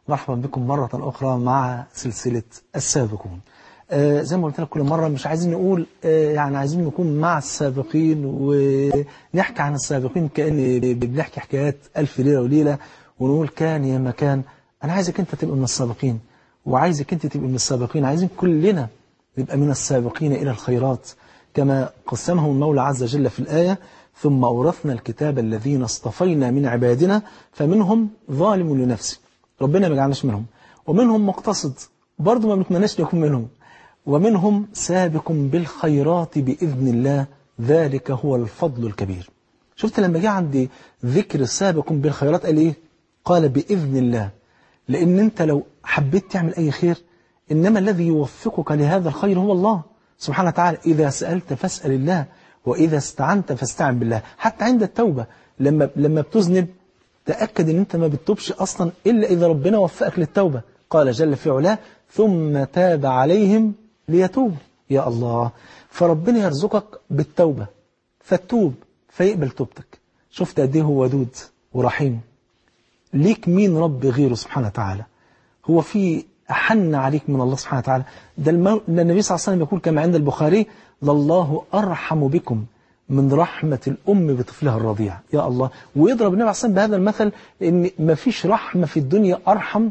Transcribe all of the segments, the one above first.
مرحبا بكم مرة أخرى مع سلسلة السابقون آه زي ما قلت لك كل مرة مش عايزين نقول آه يعني عايزين نكون مع السابقين ونحكي عن السابقين كأن بنحكي حكايات ألف ليلة وليلة ونقول كان يا مكان أنا عايزك أنت تبقى من السابقين وعايزك أنت تبقى من السابقين عايزين كلنا نبقى من السابقين إلى الخيرات كما قسمه المولى عز وجل في الآية ثم أورثنا الكتاب الذين اصطفينا من عبادنا فمنهم ظالم لنفسه ربنا ما جعلناش منهم ومنهم مقتصد برضه ما بنتمناش يكون منهم ومنهم سابق بالخيرات بإذن الله ذلك هو الفضل الكبير شفت لما جه عندي ذكر سابق بالخيرات قال إيه قال بإذن الله لأن أنت لو حبيت تعمل أي خير إنما الذي يوفقك لهذا الخير هو الله سبحانه وتعالى إذا سألت فاسأل الله وإذا استعنت فاستعن بالله حتى عند التوبة لما لما بتذنب تأكد ان انت ما بتتوبش اصلا الا اذا ربنا وفقك للتوبة قال جل في علاه ثم تاب عليهم ليتوب يا الله فربنا يرزقك بالتوبة فتوب فيقبل توبتك شفت قد ايه هو ودود ورحيم ليك مين رب غيره سبحانه وتعالى هو في أحن عليك من الله سبحانه وتعالى ده, المو... ده النبي صلى الله عليه وسلم يقول كما عند البخاري لله أرحم بكم من رحمة الأم بطفلها الرضيع يا الله ويضرب النبي عليه الصلاة والسلام بهذا المثل إن ما فيش رحمة في الدنيا أرحم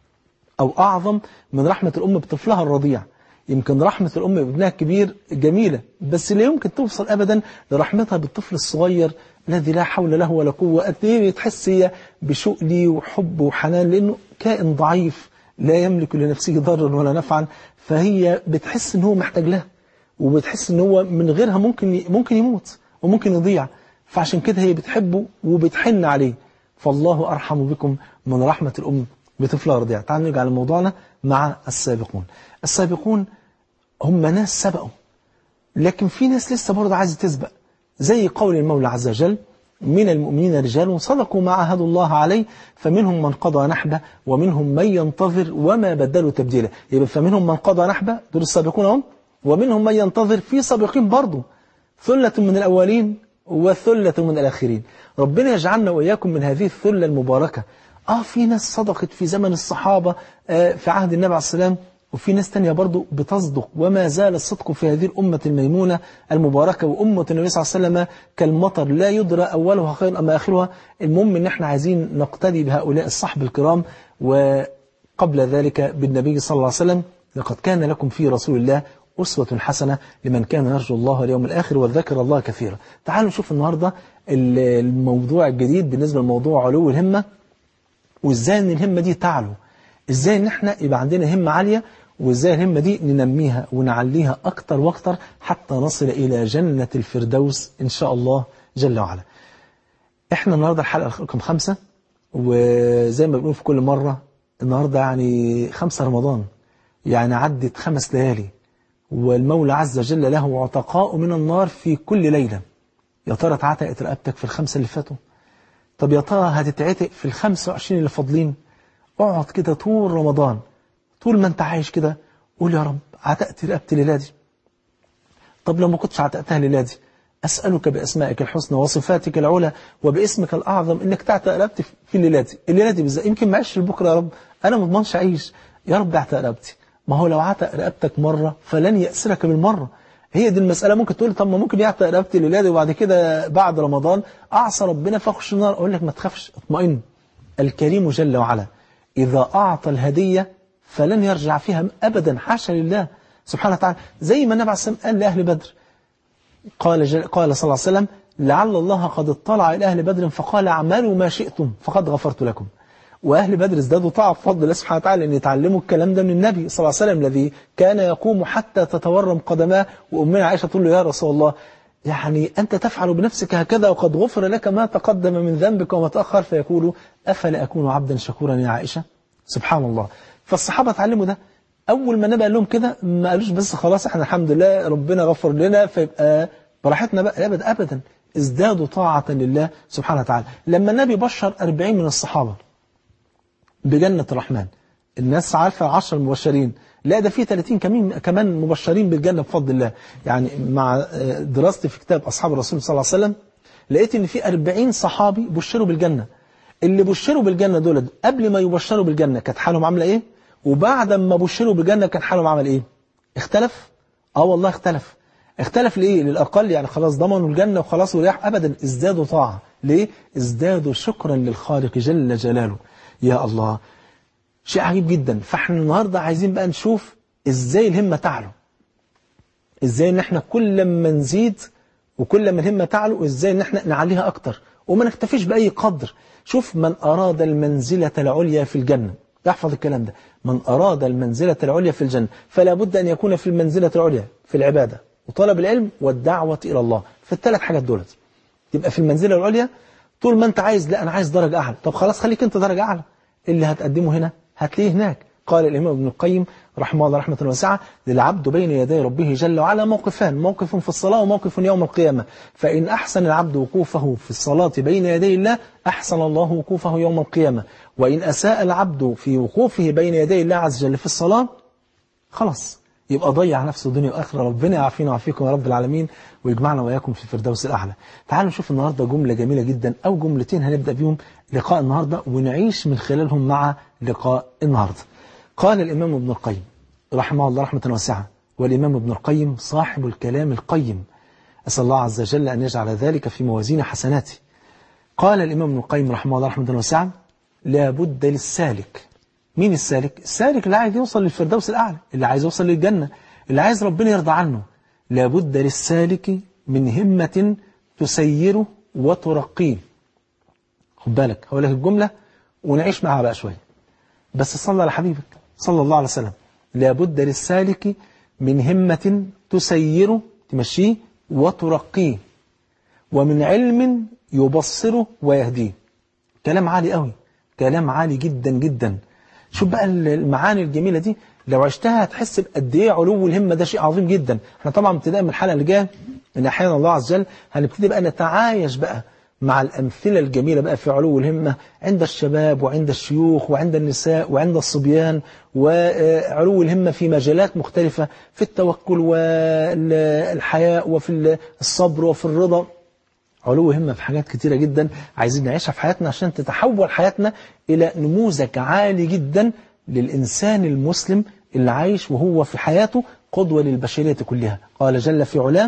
أو أعظم من رحمة الأم بطفلها الرضيع يمكن رحمة الأم بابنها الكبير جميلة بس لا يمكن توصل أبدا لرحمتها بالطفل الصغير الذي لا حول له ولا قوة قد ايه بتحس هي بشؤلي وحب وحنان لأنه كائن ضعيف لا يملك لنفسه ضرا ولا نفعا فهي بتحس ان هو محتاج لها وبتحس ان هو من غيرها ممكن ممكن يموت وممكن يضيع فعشان كده هي بتحبه وبتحن عليه فالله أرحم بكم من رحمة الأم بطفلها رضيع تعالوا نرجع لموضوعنا مع السابقون السابقون هم ناس سبقوا لكن في ناس لسه برضه عايزة تسبق زي قول المولى عز وجل من المؤمنين رجال صدقوا ما عاهدوا الله عليه فمنهم من قضى نحبه ومنهم من ينتظر وما بدلوا تبديلا يبقى فمنهم من قضى نحبه دول السابقون هم ومنهم من ينتظر في سابقين برضه ثلة من الأولين وثلة من الآخرين ربنا يجعلنا وإياكم من هذه الثلة المباركة آه في ناس صدقت في زمن الصحابة آه في عهد النبي عليه السلام وفي ناس تانية برضو بتصدق وما زال الصدق في هذه الأمة الميمونة المباركة وأمة النبي صلى الله عليه وسلم كالمطر لا يدرى أولها خير أما آخرها المهم إن احنا عايزين نقتدي بهؤلاء الصحب الكرام وقبل ذلك بالنبي صلى الله عليه وسلم لقد كان لكم في رسول الله أسوة حسنة لمن كان يرجو الله اليوم الآخر وذكر الله كثيرا تعالوا نشوف النهاردة الموضوع الجديد بالنسبة لموضوع علو الهمة وإزاي أن الهمة دي تعلو إزاي أن احنا يبقى عندنا همة عالية وإزاي الهمة دي ننميها ونعليها أكتر وأكتر حتى نصل إلى جنة الفردوس إن شاء الله جل وعلا احنا النهاردة الحلقة رقم خمسة وزي ما بنقول في كل مرة النهاردة يعني خمسة رمضان يعني عدت خمس ليالي والمولى عز وجل له عتقاء من النار في كل ليلة يا ترى اتعتقت رقبتك في الخمسة اللي فاتوا طب يا ترى هتتعتق في الخمسة وعشرين اللي فاضلين اقعد كده طول رمضان طول ما انت عايش كده قول يا رب عتقت رقبتي الليلة دي طب لو ما كنتش عتقتها الليلة دي أسألك بأسمائك الحسنى وصفاتك العلى وباسمك الأعظم إنك تعتق رقبتي في الليلة دي الليلة دي بالذات يمكن ما أعيش بكرة يا رب أنا ما اضمنش أعيش يا رب اعتق رقبتي ما هو لو عتق رقبتك مرة فلن يأسرك بالمرة هي دي المسألة ممكن تقول طب ما ممكن يعتق رقبتي الليلة دي وبعد كده بعد رمضان أعصى ربنا فأخش النار أقول لك ما تخافش اطمئن الكريم جل وعلا إذا أعطى الهدية فلن يرجع فيها أبدا حاشا لله سبحانه وتعالى زي ما النبي عليه الصلاة والسلام قال لأهل بدر قال, جل قال صلى الله عليه وسلم لعل الله قد اطلع إلى أهل بدر فقال اعملوا ما شئتم فقد غفرت لكم وأهل بدر ازدادوا طاعة بفضل الله سبحانه وتعالى أن يتعلموا الكلام ده من النبي صلى الله عليه وسلم الذي كان يقوم حتى تتورم قدماه وأمنا عائشة تقول له يا رسول الله يعني أنت تفعل بنفسك هكذا وقد غفر لك ما تقدم من ذنبك وما تأخر فيقول أفلا أكون عبدا شكورا يا عائشة سبحان الله فالصحابة تعلموا ده أول ما النبي قال لهم كده ما قالوش بس خلاص احنا الحمد لله ربنا غفر لنا فيبقى براحتنا بقى أبدا أبدا ازدادوا طاعة لله سبحانه وتعالى لما النبي بشر أربعين من الصحابة بجنة الرحمن الناس عارفة عشر المبشرين لا ده في 30 كمان كمان مبشرين بالجنة بفضل الله يعني مع دراستي في كتاب أصحاب الرسول صلى الله عليه وسلم لقيت ان في 40 صحابي بشروا بالجنة اللي بشروا بالجنة دول قبل ما يبشروا بالجنة كانت حالهم عاملة ايه وبعد ما بشروا بالجنة كان حالهم عمل ايه اختلف اه والله اختلف اختلف ليه للأقل يعني خلاص ضمنوا الجنة وخلاص وريح أبدا ازدادوا طاعة ليه ازدادوا شكرا للخالق جل جلاله يا الله شيء عجيب جدا فاحنا النهاردة عايزين بقى نشوف ازاي الهمة تعلو ازاي ان احنا كل ما نزيد وكل ما الهمة تعلو ازاي ان احنا نعليها اكتر وما نكتفيش بأي قدر شوف من أراد المنزلة العليا في الجنة يحفظ الكلام ده من أراد المنزلة العليا في الجنة فلا بد أن يكون في المنزلة العليا في العبادة وطلب العلم والدعوة إلى الله في الثلاث حاجات دولت تبقى في المنزلة العليا طول ما أنت عايز لا أنا عايز درجة أعلى طب خلاص خليك أنت درجة أعلى اللي هتقدمه هنا هتلاقيه هناك قال الإمام ابن القيم رحمه الله رحمة واسعة للعبد بين يدي ربه جل وعلا موقفان موقف في الصلاة وموقف يوم القيامة فإن أحسن العبد وقوفه في الصلاة بين يدي الله أحسن الله وقوفه يوم القيامة وإن أساء العبد في وقوفه بين يدي الله عز وجل في الصلاة خلاص يبقى ضيع نفسه دنيا وآخرة ربنا يعافينا ويعافيكم يا رب العالمين ويجمعنا وإياكم في الفردوس الأعلى تعالوا نشوف النهاردة جملة جميلة جدا أو جملتين هنبدأ بيهم لقاء النهاردة ونعيش من خلالهم مع لقاء النهاردة قال الإمام ابن القيم رحمه الله رحمة واسعة والإمام ابن القيم صاحب الكلام القيم أسأل الله عز وجل أن يجعل ذلك في موازين حسناته قال الإمام ابن القيم رحمه الله رحمة واسعة لا بد للسالك مين السالك؟ السالك اللي عايز يوصل للفردوس الأعلى اللي عايز يوصل للجنة اللي عايز ربنا يرضى عنه لا بد للسالك من همة تسيره وترقيه خد بالك هقول لك الجملة ونعيش معها بقى شوية بس صلى على حبيبك صلى الله عليه وسلم لابد للسالك من همة تسيره تمشيه وترقيه ومن علم يبصره ويهديه كلام عالي قوي كلام عالي جدا جدا شوف بقى المعاني الجميلة دي لو عشتها هتحس بقد ايه علو الهمة ده شيء عظيم جدا احنا طبعا ابتداء من الحلقة اللي جايه ان احيانا الله عز وجل هنبتدي بقى نتعايش بقى مع الأمثلة الجميلة بقى في علو الهمة عند الشباب وعند الشيوخ وعند النساء وعند الصبيان وعلو الهمة في مجالات مختلفة في التوكل والحياء وفي الصبر وفي الرضا علو همة في حاجات كتيرة جدا عايزين نعيشها في حياتنا عشان تتحول حياتنا إلى نموذج عالي جدا للإنسان المسلم اللي عايش وهو في حياته قدوة للبشرية كلها قال جل في علاه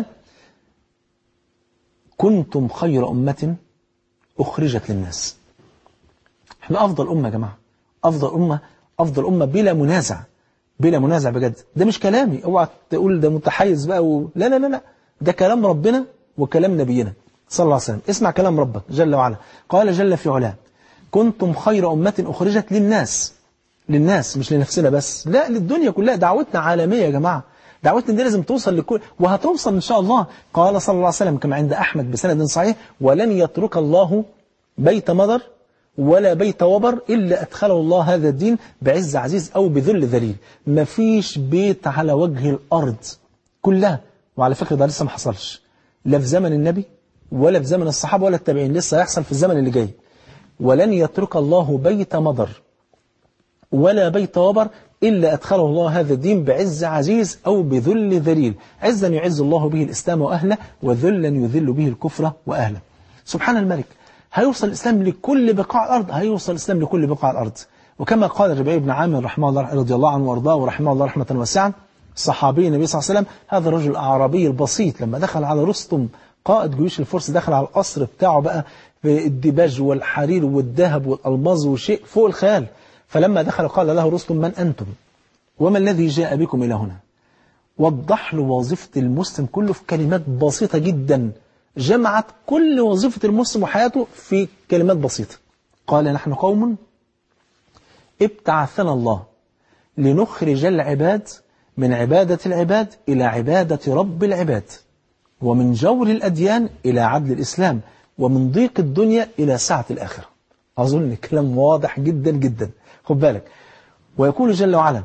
كنتم خير أمة أخرجت للناس احنا أفضل أمة يا جماعة أفضل أمة أفضل أمة بلا منازع بلا منازع بجد ده مش كلامي اوعى تقول ده متحيز بقى و... لا لا لا لا ده كلام ربنا وكلام نبينا صلى الله عليه وسلم اسمع كلام ربك جل وعلا قال جل في علاه كنتم خير أمة أخرجت للناس للناس مش لنفسنا بس لا للدنيا كلها دعوتنا عالمية يا جماعة دعوتنا دي لازم توصل لكل وهتوصل إن شاء الله قال صلى الله عليه وسلم كما عند أحمد بسند صحيح ولن يترك الله بيت مضر ولا بيت وبر إلا أدخله الله هذا الدين بعز عزيز أو بذل ذليل مفيش بيت على وجه الأرض كلها وعلى فكرة ده لسه ما حصلش لا في زمن النبي ولا في زمن الصحابة ولا التابعين لسه هيحصل في الزمن اللي جاي ولن يترك الله بيت مضر ولا بيت وبر إلا أدخله الله هذا الدين بعز عزيز أو بذل ذليل عزا يعز الله به الإسلام وأهله وذلا يذل به الكفر وأهله سبحان الملك هيوصل الإسلام لكل بقاع الأرض هيوصل الإسلام لكل بقاع الأرض وكما قال الربيع بن عامر رحمه الله رضي الله عنه وارضاه ورحمه الله رحمة واسعة صحابي النبي صلى الله عليه وسلم هذا الرجل الأعرابي البسيط لما دخل على رستم قائد جيوش الفرس دخل على القصر بتاعه بقى بالدباج والحرير والذهب والألماظ وشيء فوق الخيال فلما دخل قال له رستم من أنتم وما الذي جاء بكم إلى هنا وضح له وظيفة المسلم كله في كلمات بسيطة جدا جمعت كل وظيفة المسلم وحياته في كلمات بسيطة قال نحن قوم ابتعثنا الله لنخرج العباد من عبادة العباد إلى عبادة رب العباد ومن جور الأديان إلى عدل الإسلام ومن ضيق الدنيا إلى سعة الآخرة أظن كلام واضح جدا جدا خد بالك ويقول جل وعلا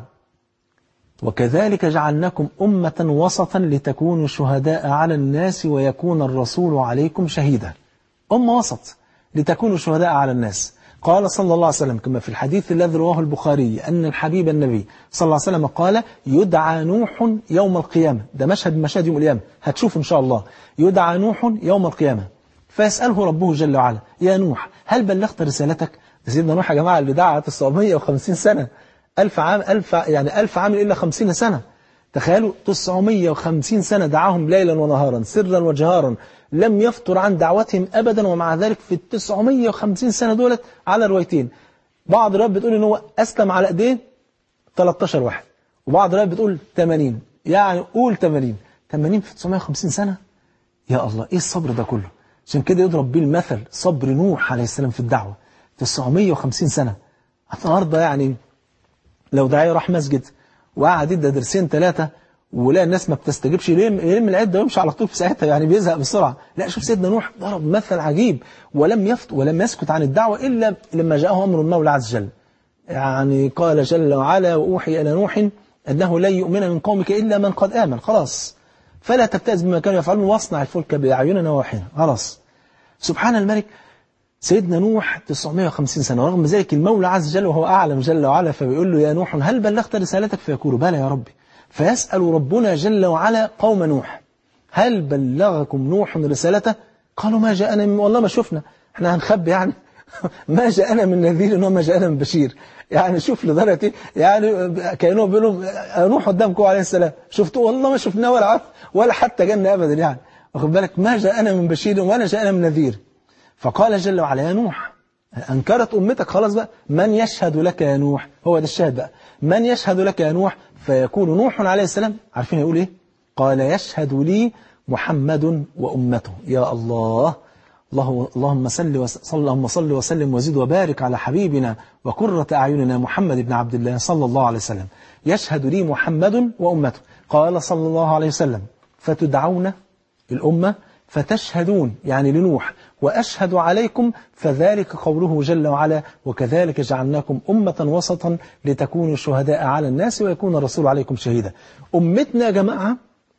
وكذلك جعلناكم أمة وسطا لتكونوا شهداء على الناس ويكون الرسول عليكم شهيدا أمة وسط لتكونوا شهداء على الناس قال صلى الله عليه وسلم كما في الحديث الذي رواه البخاري أن الحبيب النبي صلى الله عليه وسلم قال يدعى نوح يوم القيامة ده مشهد من مشاهد يوم القيامة هتشوف إن شاء الله يدعى نوح يوم القيامة فيسأله ربه جل وعلا يا نوح هل بلغت رسالتك سيدنا نوح يا جماعة اللي دعا 950 سنة ألف عام ألف يعني ألف عام إلا 50 سنة تخيلوا 950 سنة دعاهم ليلا ونهارا سرا وجهارا لم يفتر عن دعوتهم أبدا ومع ذلك في ال 950 سنة دولت على روايتين بعض الروايات بتقول إن هو أسلم على إيديه 13 واحد وبعض الروايات بتقول 80 يعني قول 80 80 في 950 سنة يا الله إيه الصبر ده كله عشان كده يضرب بيه المثل صبر نوح عليه السلام في الدعوة 950 سنة النهارده يعني لو داعية راح مسجد وقعد يدى درسين ثلاثة ولا الناس ما بتستجيبش يلم يلم العده ويمشي على طول في ساعتها يعني بيزهق بسرعه لا شوف سيدنا نوح ضرب مثل عجيب ولم يفت ولم يسكت عن الدعوه الا لما جاءه امر المولى عز وجل يعني قال جل وعلا واوحي الى نوح انه لن يؤمن من قومك الا من قد امن خلاص فلا تبتئس بما كانوا يفعلون واصنع الفلك باعيننا ووحينا خلاص سبحان الملك سيدنا نوح 950 سنة ورغم ذلك المولى عز وجل وهو أعلم جل وعلا فبيقول له يا نوح هل بلغت رسالتك فيقول بلى يا ربي فيسأل ربنا جل وعلا قوم نوح هل بلغكم نوح رسالته قالوا ما جاءنا من والله ما شفنا احنا هنخبي يعني ما جاءنا من نذير وما جاءنا من بشير يعني شوف لدرجة يعني كانوا بيقولوا نوح قدامكم عليه السلام شفتوه والله ما شفناه ولا عرف ولا حتى جنة أبدا يعني واخد بالك ما جاءنا من بشير ولا جاءنا من نذير فقال جل وعلا يا نوح أنكرت أمتك خلاص بقى من يشهد لك يا نوح هو ده الشاهد بقى من يشهد لك يا نوح فيكون نوح عليه السلام عارفين يقول إيه قال يشهد لي محمد وأمته يا الله الله اللهم صل وصل اللهم صل وسلم وزد وبارك على حبيبنا وقرة أعيننا محمد بن عبد الله صلى الله عليه وسلم يشهد لي محمد وأمته قال صلى الله عليه وسلم فتدعون الأمة فتشهدون يعني لنوح وأشهد عليكم فذلك قوله جل وعلا وكذلك جعلناكم أمة وسطا لتكونوا شهداء على الناس ويكون الرسول عليكم شهيدا أمتنا يا جماعة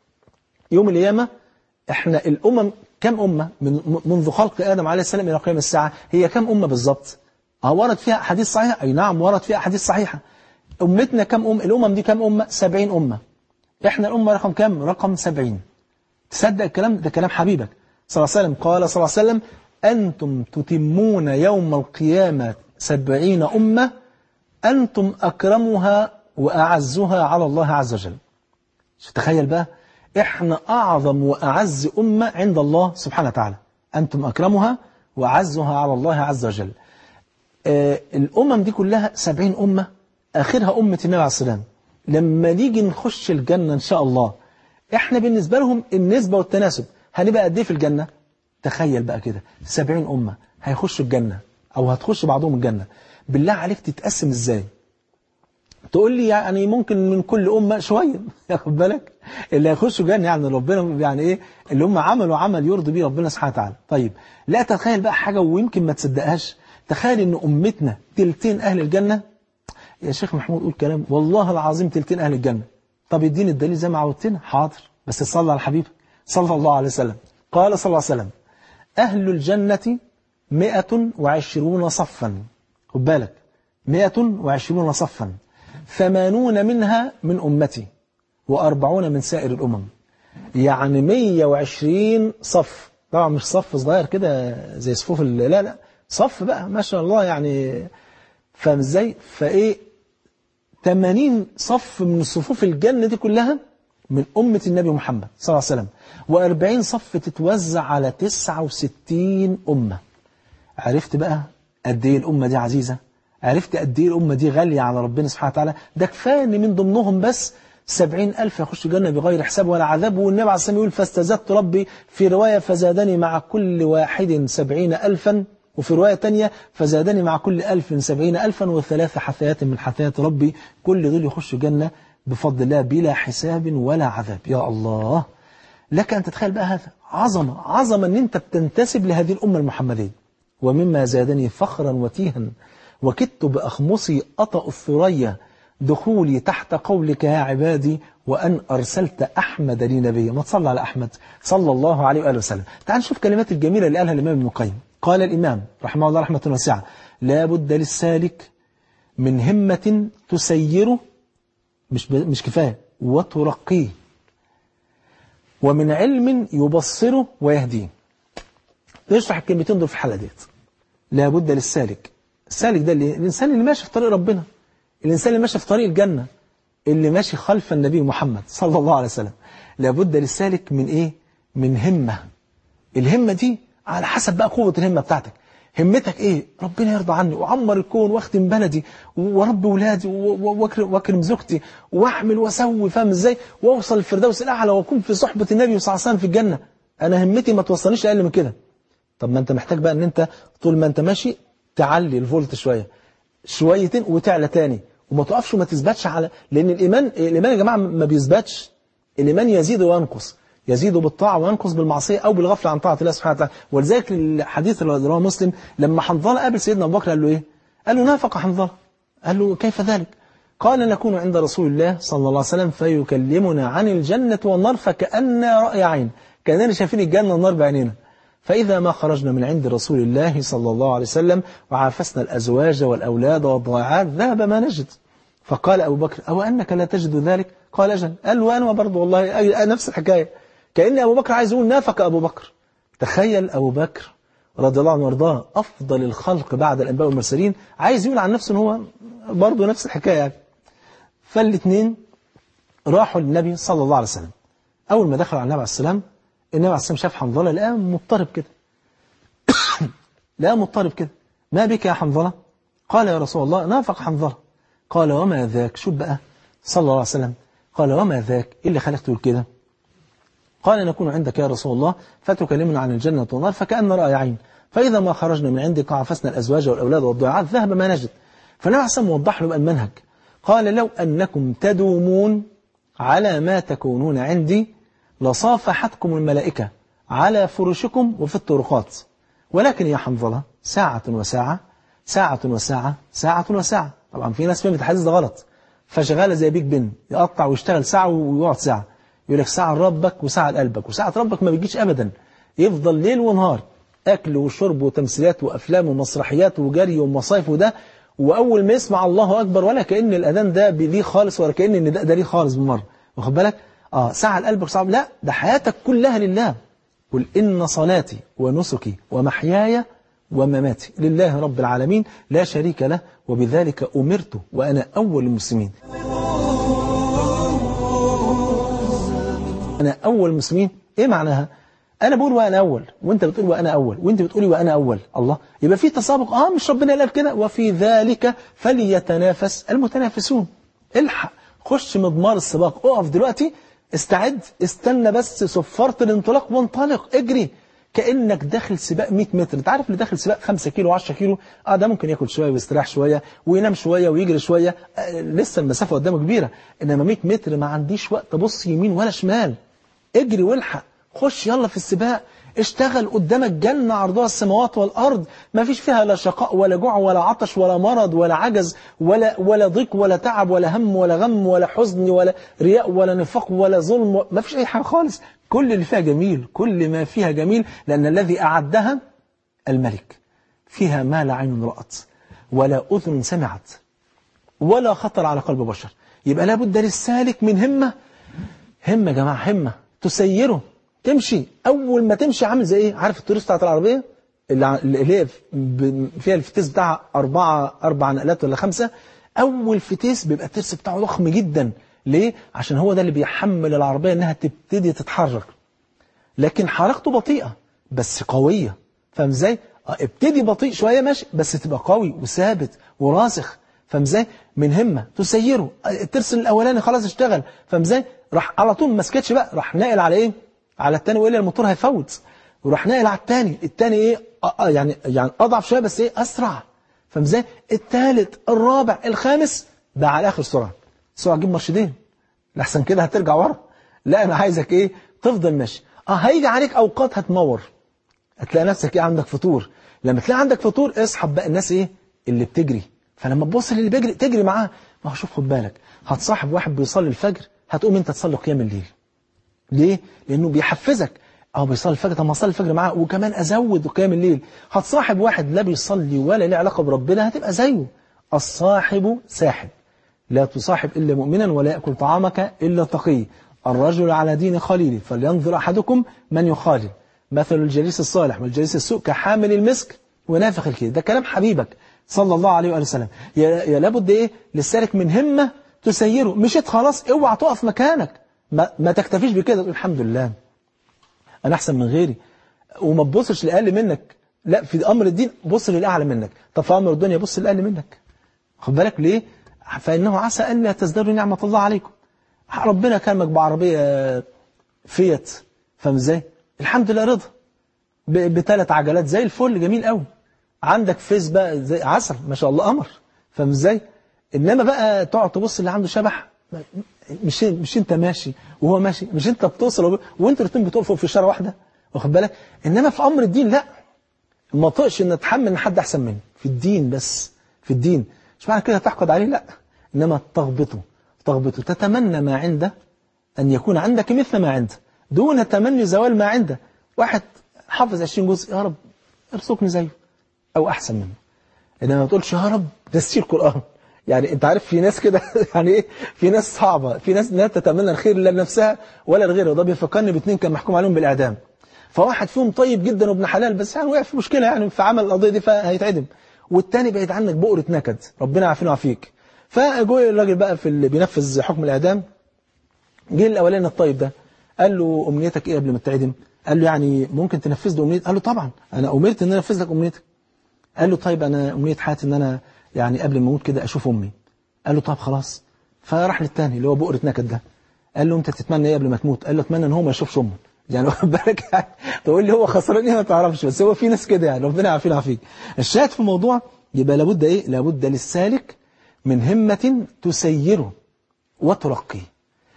يوم القيامة احنا الأمم كم أمة من منذ خلق آدم عليه السلام إلى قيام الساعة هي كم أمة بالضبط اه ورد فيها أحاديث صحيحة أي نعم ورد فيها أحاديث صحيحة أمتنا كم أم الأمم دي كم أمة سبعين أمة احنا الأمة رقم كم رقم سبعين تصدق الكلام ده كلام حبيبك صلى الله عليه وسلم قال صلى الله عليه وسلم أنتم تتمون يوم القيامة سبعين أمة أنتم أكرمها وأعزها على الله عز وجل تخيل بقى إحنا أعظم وأعز أمة عند الله سبحانه وتعالى أنتم أكرمها وأعزها على الله عز وجل آه الأمم دي كلها سبعين أمة آخرها أمة النبي عليه السلام لما نيجي نخش الجنة إن شاء الله إحنا بالنسبة لهم النسبة والتناسب هنبقى قد ايه في الجنة تخيل بقى كده سبعين أمة هيخشوا الجنة أو هتخش بعضهم الجنة بالله عليك تتقسم إزاي تقول لي يعني ممكن من كل أمة شوية ياخد بالك اللي هيخشوا الجنة يعني ربنا يعني إيه اللي هم عملوا عمل يرضي بيه ربنا سبحانه وتعالى طيب لا تتخيل بقى حاجة ويمكن ما تصدقهاش تخيل إن أمتنا تلتين أهل الجنة يا شيخ محمود قول كلام والله العظيم تلتين أهل الجنة طب اديني الدليل زي ما عودتنا حاضر بس تصلي على حبيبك صلى الله عليه وسلم قال صلى الله عليه وسلم أهل الجنة مئة وعشرون صفا خد بالك مئة وعشرون صفا ثمانون منها من أمتي وأربعون من سائر الأمم يعني مية وعشرين صف طبعا مش صف صغير كده زي صفوف لا لا صف بقى ما شاء الله يعني فاهم ازاي فايه 80 صف من صفوف الجنة دي كلها من أمة النبي محمد صلى الله عليه وسلم و40 صف تتوزع على 69 أمة عرفت بقى قد ايه الأمة دي عزيزة عرفت قد ايه الأمة دي غالية على ربنا سبحانه وتعالى ده كفاية ان من ضمنهم بس سبعين ألف يخشوا الجنة بغير حساب ولا عذاب والنبي عليه الصلاة والسلام يقول فاستزدت ربي في رواية فزادني مع كل واحد سبعين ألفا وفي رواية تانية فزادني مع كل ألف سبعين ألفا وثلاث حثيات من حثيات ربي كل دول يخشوا الجنة بفضل الله بلا حساب ولا عذاب يا الله لك أن تتخيل بقى هذا عظمة عظمة أن أنت بتنتسب لهذه الأمة المحمدية ومما زادني فخرا وتيها وكدت بأخمصي أطأ الثريا دخولي تحت قولك يا عبادي وأن أرسلت أحمد لي نبيا ما تصلى على أحمد صلى الله عليه وآله وسلم تعال نشوف كلمات الجميلة اللي قالها الإمام ابن القيم قال الإمام رحمه الله رحمة واسعة لا بد للسالك من همة تسيره مش مش كفاية وترقيه ومن علم يبصره ويهديه يشرح الكلمتين دول في الحلقة ديت لا بد للسالك السالك ده اللي الإنسان اللي ماشي في طريق ربنا الإنسان اللي ماشي في طريق الجنة اللي ماشي خلف النبي محمد صلى الله عليه وسلم لابد للسالك من إيه؟ من همة الهمة دي على حسب بقى قوة الهمة بتاعتك همتك ايه ربنا يرضى عني وعمر الكون واختم بلدي ورب ولادي واكرم زوجتي واحمل واسوي فاهم ازاي واوصل الفردوس الاعلى واكون في صحبه النبي صلى الله عليه وسلم في الجنه انا همتي ما توصلنيش اقل من كده طب ما انت محتاج بقى ان انت طول ما انت ماشي تعلي الفولت شويه شويتين وتعلى تاني وما تقفش وما تثبتش على لان الايمان الايمان يا جماعه ما بيثبتش الايمان يزيد وينقص يزيد بالطاعة وينقص بالمعصية أو بالغفلة عن طاعة الله سبحانه وتعالى ولذلك الحديث اللي رواه مسلم لما حنظلة قابل سيدنا أبو بكر قال له إيه؟ قال له نافق حنظلة قال له كيف ذلك؟ قال نكون عند رسول الله صلى الله عليه وسلم فيكلمنا عن الجنة والنار فكأننا رأي عين كأننا شايفين الجنة والنار بعينينا فإذا ما خرجنا من عند رسول الله صلى الله عليه وسلم وعافسنا الأزواج والأولاد والضيعات ذهب ما نجد فقال أبو بكر أو أنك لا تجد ذلك قال أجل قال وأنا برضه والله نفس الحكاية كأن أبو بكر عايز يقول نافق أبو بكر تخيل أبو بكر رضي الله عنه وارضاه أفضل الخلق بعد الأنبياء والمرسلين عايز يقول عن نفسه ان هو برضه نفس الحكاية يعني فالاثنين راحوا للنبي صلى الله عليه وسلم أول ما دخلوا على النبي عليه السلام النبي عليه السلام شاف حنظلة لقاه مضطرب كده لقاه مضطرب كده ما بك يا حنظلة قال يا رسول الله نافق حنظلة قال وما ذاك شوف بقى صلى الله عليه وسلم قال وما ذاك إيه اللي خلاك تقول كده قال نكون عندك يا رسول الله فتكلمنا عن الجنة والنار فكأن رأي عين فإذا ما خرجنا من عندك عفسنا الأزواج والأولاد والضيعات ذهب ما نجد فالنبي عليه وضح له المنهج قال لو أنكم تدومون على ما تكونون عندي لصافحتكم الملائكة على فرشكم وفي الطرقات ولكن يا حنظلة ساعة وساعة ساعة وساعة ساعة وساعة طبعا في ناس فهمت الحديث ده غلط فشغالة زي بيك بن يقطع ويشتغل ساعة ويقعد ساعة يقول لك ساعة لربك وساعة لقلبك وساعة ربك ما بيجيش أبدا يفضل ليل ونهار أكل وشرب وتمثيلات وأفلام ومسرحيات وجري ومصايف وده وأول ما يسمع الله أكبر ولا كأن الأذان ده ليه خالص ولا كأن النداء ده ليه خالص بالمرة واخد بالك آه ساعة لقلبك ساعة لا ده حياتك كلها لله قل إن صلاتي ونسكي ومحياي ومماتي لله رب العالمين لا شريك له وبذلك أمرت وأنا أول المسلمين أنا أول المسلمين إيه معناها أنا بقول وأنا أول وأنت بتقول وأنا أول وأنت بتقولي وأنا أول الله يبقى في تسابق آه مش ربنا قال كده وفي ذلك فليتنافس المتنافسون الحق خش مضمار السباق اقف دلوقتي استعد استنى بس صفارة الانطلاق وانطلق اجري كأنك داخل سباق 100 متر انت عارف اللي داخل سباق 5 كيلو 10 كيلو اه ده ممكن ياكل شوية ويستريح شوية وينام شوية ويجري شوية آه لسه المسافة قدامه كبيرة انما 100 متر ما عنديش وقت ابص يمين ولا شمال اجري والحق خش يلا في السباق اشتغل قدامك جنة عرضها السماوات والأرض ما فيش فيها لا شقاء ولا جوع ولا عطش ولا مرض ولا عجز ولا ولا ضيق ولا تعب ولا هم ولا غم ولا حزن ولا رياء ولا نفاق ولا ظلم ما فيش أي حاجة خالص كل اللي فيها جميل كل ما فيها جميل لأن الذي أعدها الملك فيها ما لا عين رأت ولا أذن سمعت ولا خطر على قلب بشر يبقى لابد للسالك من همة همة يا جماعة همة تسيره تمشي أول ما تمشي عامل زي إيه عارف التوريست بتاعت العربية اللي هي فيها الفتيس بتاعها أربعة أربع نقلات ولا خمسة أول فتيس بيبقى الترس بتاعه ضخم جدا ليه؟ عشان هو ده اللي بيحمل العربية إنها تبتدي تتحرك لكن حركته بطيئة بس قوية فاهم ازاي؟ ابتدي بطيء شوية ماشي بس تبقى قوي وثابت وراسخ فاهم ازاي؟ من همة تسيره الترس الأولاني خلاص اشتغل فاهم ازاي؟ راح على طول ما سكتش بقى راح ناقل على ايه؟ على التاني وإلا الموتور هيفوت وراح ناقل على التاني التاني ايه آه يعني يعني اضعف شويه بس ايه اسرع فاهم ازاي التالت الرابع الخامس ده على اخر سرعه سرعه تجيب مرشدين لحسن كده هترجع ورا لا انا عايزك ايه تفضل ماشي اه هيجي عليك اوقات هتمور هتلاقي نفسك ايه عندك فطور لما تلاقي عندك فطور اسحب بقى الناس ايه اللي بتجري فلما تبص للي بيجري تجري معاه ما هو شوف خد بالك هتصاحب واحد بيصلي الفجر هتقوم انت تصلي قيام الليل ليه؟ لأنه بيحفزك أو بيصلي الفجر طب ما أصلي الفجر معاه وكمان أزود قيام الليل هتصاحب واحد لا بيصلي ولا له علاقة بربنا هتبقى زيه الصاحب ساحب لا تصاحب إلا مؤمنا ولا يأكل طعامك إلا تقي الرجل على دين خليله فلينظر أحدكم من يخالل مثل الجليس الصالح والجليس السوء كحامل المسك ونافخ الكيد ده كلام حبيبك صلى الله عليه وآله وسلم يا يا لابد إيه للسالك من همة تسيره مشيت خلاص اوعى تقف مكانك ما, ما تكتفيش بكده تقول الحمد لله أنا أحسن من غيري وما تبصش لأقل منك لا في أمر الدين بص للأعلى منك طب في أمر الدنيا بص للأقل منك خد بالك ليه فإنه عسى أن لا تزدادوا نعمة الله عليكم ربنا كرمك بعربية فيت فاهم ازاي الحمد لله رضا بثلاث عجلات زي الفل جميل قوي عندك فيس بقى زي عسل ما شاء الله قمر فاهم ازاي انما بقى تقعد تبص اللي عنده شبح مش مش انت ماشي وهو ماشي مش انت بتوصل وب... وانتوا الاثنين بتقفوا في اشاره واحده واخد بالك انما في امر الدين لا ما طقش ان اتحمل ان حد احسن مني في الدين بس في الدين مش معنى كده تحقد عليه لا انما تغبطه تغبطه تتمنى ما عنده ان يكون عندك مثل ما عنده دون تمني زوال ما عنده واحد حافظ 20 جزء يا رب ارزقني زيه او احسن منه انما ما تقولش يا رب دستير القران يعني انت عارف في ناس كده يعني ايه في ناس صعبه في ناس لا تتمنى الخير لا لنفسها ولا لغيرها وده بيفكرني باثنين كان محكوم عليهم بالاعدام فواحد فيهم طيب جدا وابن حلال بس يعني وقع في مشكله يعني في عمل القضيه دي فهيتعدم والتاني بعيد عنك بؤره نكد ربنا يعافينا ويعافيك فجوه الراجل بقى في اللي بينفذ حكم الاعدام جه الاولاني الطيب ده قال له امنيتك ايه قبل ما تتعدم قال له يعني ممكن تنفذ لي امنيتي قال له طبعا انا امرت ان انا انفذ لك امنيتك قال له طيب انا امنيه حياتي ان انا يعني قبل ما اموت كده اشوف امي قال له طب خلاص فراح للتاني اللي هو بؤره نكد ده قال له انت تتمنى ايه قبل ما تموت قال له اتمنى ان هو ما يشوفش امه يعني واخد بالك يعني تقول لي هو خسران ايه ما تعرفش بس هو في ناس كده يعني ربنا يعافينا ويعافيك الشاهد في الموضوع يبقى لابد ايه لابد للسالك من همة تسيره وترقيه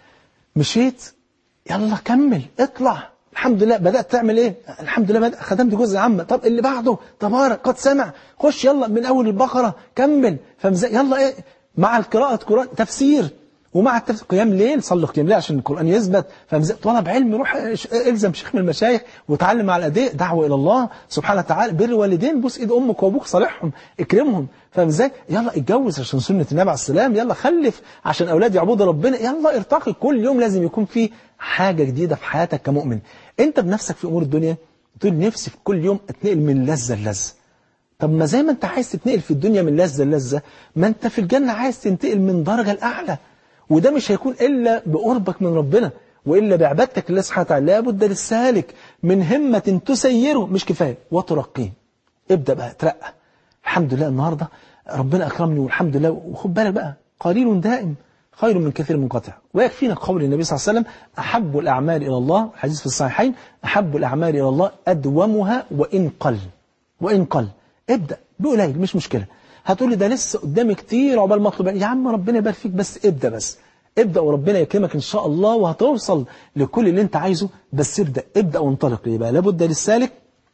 مشيت يلا كمل اطلع الحمد لله بدأت تعمل ايه الحمد لله بدأ خدمت جزء عامة طب اللي بعده تبارك قد سمع خش يلا من اول البقرة كمل فمزا يلا ايه مع القراءة قرآن تفسير ومع التفسير قيام ليل صلوا قيام ليل عشان القرآن يثبت فمزا طلب علم روح الزم شيخ من المشايخ وتعلم على الايديه دعوة الى الله سبحانه وتعالى بر والدين بوس ايد امك وابوك صالحهم اكرمهم فاهم ازاي يلا اتجوز عشان سنة النبي عليه السلام يلا خلف عشان اولاد يعبدوا ربنا يلا ارتقي كل يوم لازم يكون في حاجة جديدة في حياتك كمؤمن انت بنفسك في امور الدنيا تقول نفسي في كل يوم اتنقل من لذة للذة طب ما زي ما انت عايز تتنقل في الدنيا من لذة للذة ما انت في الجنة عايز تنتقل من درجة الأعلى وده مش هيكون إلا بقربك من ربنا وإلا بعبادتك لله سبحانه وتعالى لابد للسالك من همة تسيره مش كفاية وترقيه ابدأ بقى ترقى الحمد لله النهاردة ربنا أكرمني والحمد لله وخد بالك بقى قليل دائم خير من كثير منقطع ويكفينا قول النبي صلى الله عليه وسلم أحب الأعمال إلى الله حديث في الصحيحين أحب الأعمال إلى الله أدومها وإن قل وإن قل ابدأ بقليل مش مشكلة هتقول لي ده لسه قدامي كتير عقبال ما اطلب يا عم ربنا يبارك فيك بس ابدأ بس ابدأ وربنا يكرمك إن شاء الله وهتوصل لكل اللي أنت عايزه بس ابدأ ابدأ وانطلق يبقى لابد للسالك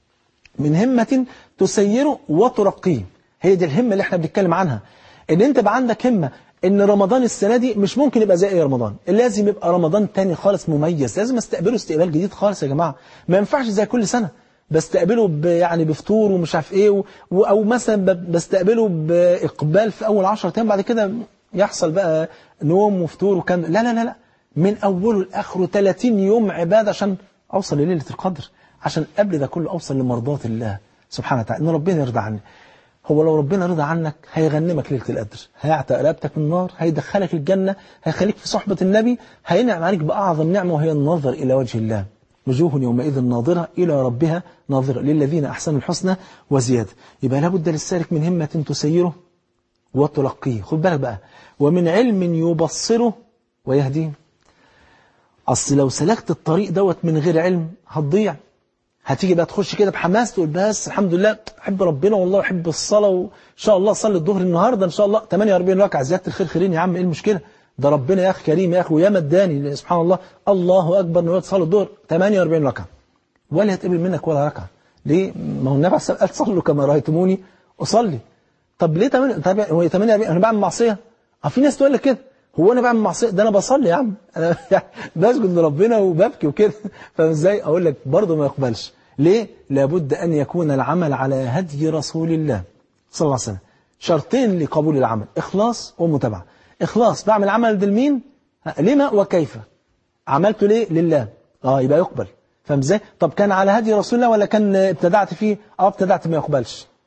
من همة تسيره وترقيه هي دي الهمة اللي احنا بنتكلم عنها ان انت بقى عندك همة ان رمضان السنة دي مش ممكن يبقى زي اي رمضان لازم يبقى رمضان تاني خالص مميز لازم استقبله استقبال جديد خالص يا جماعة ما ينفعش زي كل سنة بستقبله ب يعني بفطور ومش عارف ايه و... او مثلا بستقبله باقبال في اول 10 ايام بعد كده يحصل بقى نوم وفطور وكان لا لا لا لا من اوله لاخره 30 يوم عباده عشان اوصل لليله القدر عشان قبل ده كله اوصل لمرضاه الله سبحانه وتعالى ان ربنا يرضى عني هو لو ربنا رضى عنك هيغنمك ليله القدر هيعتق رقبتك من النار هيدخلك الجنه هيخليك في صحبه النبي هينعم عليك باعظم نعمه وهي النظر الى وجه الله وجوه يومئذ ناظرة إلى ربها ناظرة للذين أحسنوا الحسنى وزيادة يبقى لابد للسالك من همة تسيره وتلقيه خد بالك بقى ومن علم يبصره ويهديه أصل لو سلكت الطريق دوت من غير علم هتضيع هتيجي بقى تخش كده بحماس تقول بس الحمد لله أحب ربنا والله أحب الصلاة وإن شاء الله أصلي الظهر النهاردة إن شاء الله 48 ركعة زيادة الخير خيرين يا عم إيه المشكلة ده ربنا يا أخي كريم يا أخي ويا مداني سبحان الله الله أكبر نوية صلاة الظهر 48 ركعة ولا يتقبل منك ولا ركعة ليه؟ ما هو النبي عليه الصلاة والسلام قال صلوا كما رأيتموني أصلي طب ليه 8 طب هو 48 أنا بعمل معصية؟ اه في ناس تقول لك كده هو أنا بعمل معصية ده أنا بصلي يا عم أنا بسجد لربنا وببكي وكده فاهم إزاي؟ أقول لك برضه ما يقبلش ليه؟ لابد أن يكون العمل على هدي رسول الله صلى الله عليه وسلم شرطين لقبول العمل إخلاص ومتابعة إخلاص بعمل عمل لمين لما وكيف عملته ليه لله اه يبقى يقبل فاهم ازاي طب كان على هدي رسول الله ولا كان ابتدعت فيه اه ابتدعت ما يقبلش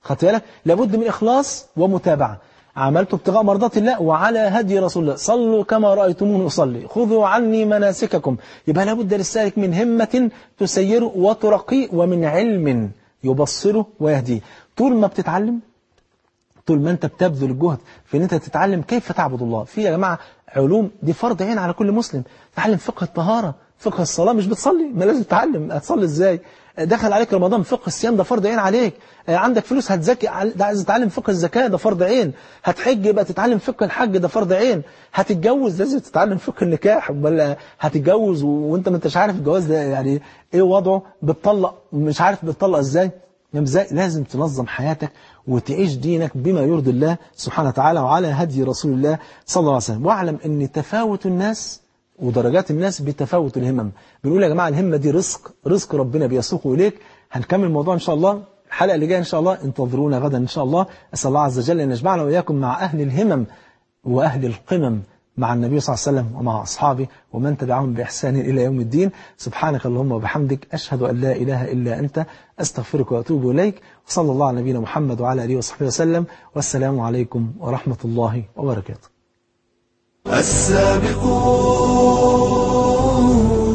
خدت بالك لابد من إخلاص ومتابعة عملت ابتغاء مرضات الله وعلى هدي رسول الله صلوا كما رأيتموني أصلي خذوا عني مناسككم يبقى لابد للسالك من همة تسيره وترقيه ومن علم يبصره ويهديه طول ما بتتعلم طول ما انت بتبذل جهد في ان انت تتعلم كيف تعبد الله في يا جماعه علوم دي فرض عين على كل مسلم تعلم فقه الطهاره فقه الصلاه مش بتصلي ما لازم تتعلم هتصلي ازاي دخل عليك رمضان فقه الصيام ده فرض عين عليك عندك فلوس هتزكي ده عايز تتعلم فقه الزكاه ده فرض عين هتحج يبقى تتعلم فقه الحج ده فرض عين هتتجوز لازم تتعلم فقه النكاح ولا هتتجوز وانت ما انتش عارف الجواز ده يعني ايه وضعه بتطلق مش عارف بتطلق ازاي ازاي لازم تنظم حياتك وتعيش دينك بما يرضي الله سبحانه وتعالى وعلى هدي رسول الله صلى الله عليه وسلم واعلم ان تفاوت الناس ودرجات الناس بتفاوت الهمم بنقول يا جماعة الهمة دي رزق رزق ربنا بيسوقه إليك هنكمل الموضوع إن شاء الله الحلقة اللي جاية إن شاء الله انتظرونا غدا إن شاء الله أسأل الله عز وجل أن يجمعنا وإياكم مع أهل الهمم وأهل القمم مع النبي صلى الله عليه وسلم ومع أصحابه ومن تبعهم بإحسان إلى يوم الدين سبحانك اللهم وبحمدك أشهد أن لا إله إلا أنت أستغفرك وأتوب إليك وصلى الله على نبينا محمد وعلى آله وصحبه وسلم والسلام عليكم ورحمة الله وبركاته السابقون